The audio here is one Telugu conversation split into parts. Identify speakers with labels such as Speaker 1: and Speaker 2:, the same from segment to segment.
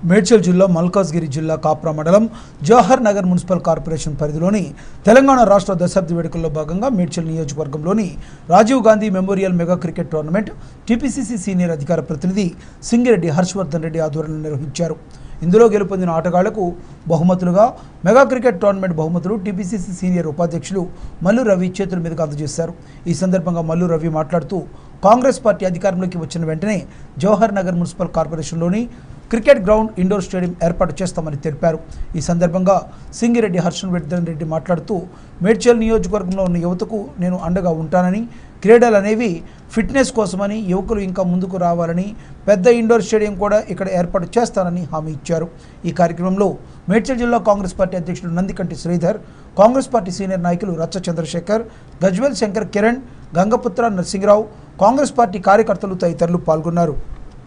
Speaker 1: మేడ్చల్ జిల్లా మల్కాజ్గిరి జిల్లా కాప్రా మండలం జవహర్ నగర్ మున్సిపల్ కార్పొరేషన్ పరిధిలోని తెలంగాణ రాష్ట్ర దశాబ్ది వేడుకల్లో భాగంగా మేడ్చల్ నియోజకవర్గంలోని Rajiv Gandhi memorial mega cricket tournament TPCC senior అధికార ప్రతినిధి సింగిరెడ్డి హర్షవర్ధన్ రెడ్డి ఆధ్వర్యంలో నిర్వహించారు ఇందులో గెలుపొందిన ఆటగాళ్లకు బహుమతులుగా మెగా క్రికెట్ టోర్నమెంట్ బహుమతులు టీపీసీసీ సీనియర్ ఉపాధ్యక్షులు మల్లు రవి చేతుల మీదుగా అందజేశారు ఈ సందర్భంగా మల్లు రవి మాట్లాడుతూ కాంగ్రెస్ పార్టీ అధికారంలోకి వచ్చిన వెంటనే జవహర్ నగర్ మున్సిపల్ కార్పొరేషన్లోని క్రికెట్ గ్రౌండ్ ఇండోర్ స్టేడియం ఏర్పాటు చేస్తామని తెలిపారు ఈ సందర్భంగా సింగిరెడ్డి హర్షవర్ధన్ రెడ్డి మాట్లాడుతూ మేడ్చల్ నియోజకవర్గంలో ఉన్న యువతకు నేను అండగా ఉంటానని క్రీడలు అనేవి ఫిట్నెస్ కోసమని యువకులు ఇంకా ముందుకు రావాలని పెద్ద ఇండోర్ స్టేడియం కూడా ఇక్కడ ఏర్పాటు చేస్తానని హామీ ఇచ్చారు ఈ కార్యక్రమంలో మేడ్చల్ జిల్లా కాంగ్రెస్ పార్టీ అధ్యక్షుడు నందికంటి శ్రీధర్ కాంగ్రెస్ పార్టీ సీనియర్ నాయకులు రచ్చ చంద్రశేఖర్ గజ్వేల్ శంకర్ కిరణ్ గంగపుత్ర నరసింహరావు కాంగ్రెస్ పార్టీ కార్యకర్తలు తదితరులు పాల్గొన్నారు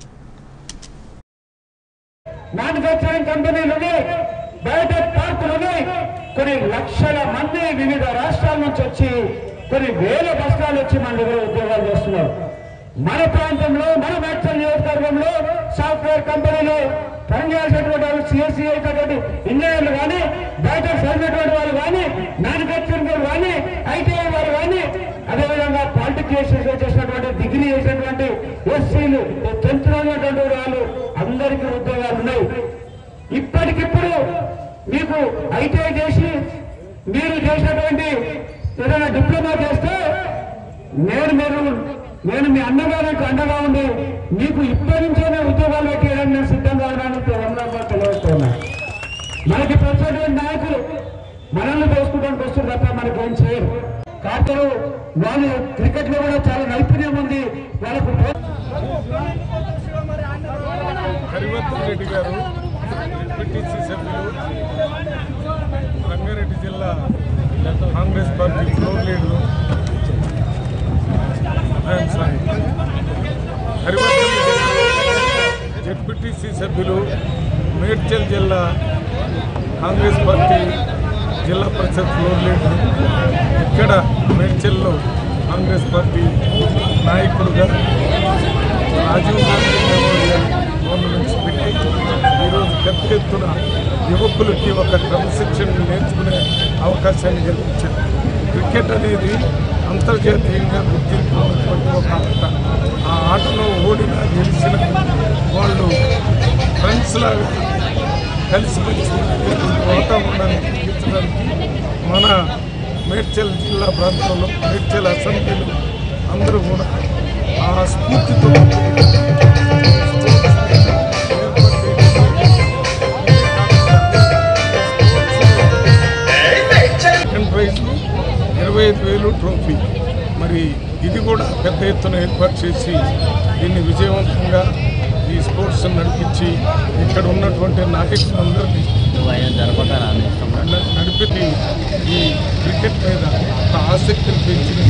Speaker 2: మ్యానుఫ్యాక్చరింగ్ కంపెనీలని బయట పార్కులని కొన్ని లక్షల మంది వివిధ రాష్ట్రాల నుంచి వచ్చి కొన్ని వేల బస్తాలు వచ్చి మన దగ్గర ఉద్యోగాలు చేస్తున్నారు మన ప్రాంతంలో మన మేడ్చల్ నియోజకవర్గంలో సాఫ్ట్వేర్ కంపెనీలు పనిచేసేటువంటి వాళ్ళు సిఎస్సి అయినటువంటి ఇంజనీర్లు కానీ బయట చదివినటువంటి వాళ్ళు కానీ మ్యానుఫ్యాక్చరింగ్ వాళ్ళు కానీ ఐటీఐ వారు కానీ అదేవిధంగా పాలిటిక్ చేసినటువంటి డిగ్రీ చేసినటువంటి ఎస్సీలు టెన్త్ ఉన్నటువంటి వాళ్ళు అందరికీ ఉద్యోగాలు ఉన్నాయి ఇప్పటికిప్పుడు మీకు ఐటీఐ చేసి మీరు చేసినటువంటి ఏదైనా డిప్లొమా చేస్తే నేను మీరు నేను మీ అన్నగారికి అండగా ఉండి మీకు ఇప్పటి నుంచేనే ఉద్యోగాలు పెట్టేయడానికి నేను సిద్ధంగా ఉన్నాను తెలంగాణ తెలియజేస్తున్నా మనకి ప్రత్యేకమైన నాయకులు మనల్ని దోసుకోవడానికి వస్తారు తప్ప మనకి ఏం చేయరు కాకపోతే వాళ్ళు క్రికెట్ లో కూడా చాలా నైపుణ్యం ఉంది వాళ్ళకు
Speaker 3: హరివర్ధన్ రెడ్డి గారు ఎంపీటీసీ సభ్యులు రంగారెడ్డి జిల్లా Congress party floor leader I'm sorry Harivardhan Reddy గారు జెడ్పీటీసీ సభ్యులు మేడ్చల్ జిల్లా కాంగ్రెస్ పార్టీ జిల్లా పరిషత్ ఫ్లోర్ లీడరు ఇక్కడ మేడ్చల్లో కాంగ్రెస్ పార్టీ నాయకుడుగా రాజీవ్ గాంధీ మెమోరియల్ గవర్నమెంట్స్ పెట్టి ఈరోజు పెద్ద ఎత్తున యువకులకి ఒక క్రమశిక్షణ నేర్చుకునే అవకాశాన్ని కల్పించారు క్రికెట్ అనేది అంతర్జాతీయంగా గుర్తింపు ఉన్నటువంటి ఒక ఆట ఆ ఆటలో ఓడిన గెలిచిన వాళ్ళు ఫ్రెండ్స్ లాగా కలిసిమెలిసి ఉండేటువంటి వాతావరణాన్ని కలిగించడానికి మన మేడ్చల్ జిల్లా ప్రాంతంలో మేడ్చల్ అసెంబ్లీలో అందరూ కూడా ఆ స్ఫూర్తితో సెకండ్ ప్రైజ్ ఇరవై ఐదు వేలు ట్రోఫీ మరి ఇది కూడా పెద్ద ఎత్తున ఏర్పాటు చేసి దీన్ని విజయవంతంగా ఈ స్పోర్ట్స్ నడిపించి ఇక్కడ ఉన్నటువంటి నాయకులందరినీ న- నడిపి ఈ క్రికెట్ మీద ఒక ఆసక్తిని పెంచిన